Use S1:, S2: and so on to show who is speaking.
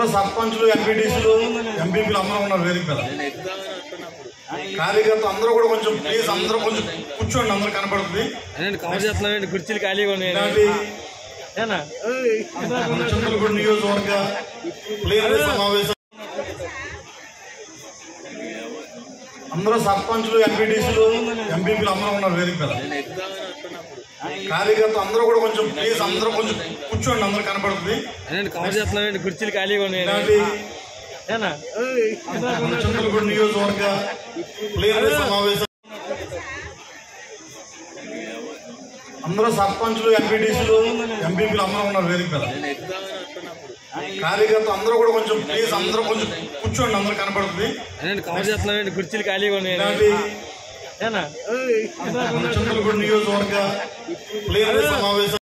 S1: అందరూ సర్పంచ్లు ఎంపీటీసీలు ఎంపీపీలు అందరూ ఉన్నారు వేదిక మీద కార్యకర్త అందరూ కూడా కొంచెం ప్లీజ్ అందరూ కొంచెం కూర్చోండి అందరూ కనపడుతుంది
S2: అనండి కవర్ చేస్తున్నానండి కుర్చీలు ఖాళీగా ఉన్నాయి
S1: ఇలాంటి
S2: ఏనా
S1: మన చంద్రపూడి నియోజకవర్గ ప్లేనరీ సమావేశం అందరూ సర్పంచ్లు ఎంపీటీసీలు ఎంపీపీలు అందరూ ఉన్నారు వేదిక మీద కార్యకర్త అందరూ కూడా కొంచెం ప్లీజ్ అందరూ కొంచెం కూర్చోండి అందరూ కనపడుతుంది
S2: అనండి కవర్ చేస్తున్నానండి కుర్చీలు ఖాళీగా ఉన్నాయి
S1: ఇలాంటి
S2: ఏనా
S1: మన చంద్రపూడి నియోజకవర్గ ప్లేనరీ సమావేశం అందరూ సర్పంచ్లు ఎంపీటీసీలు ఎంపీపీలు అందరూ ఉన్నారు వేదిక మీద కార్యకర్త అందరూ కూడా కొంచెం ప్లీజ్ అందరూ కొంచెం కూర్చోండి అందరూ కనపడుతుంది
S2: అనండి కవర్ చేస్తున్నానండి కుర్చీలు ఖాళీగా ఉన్నాయి
S1: ఇలాంటి
S2: ఏనా
S1: మన చంద్రపూడి నియోజకవర్గ ప్లేనరీ సమావేశం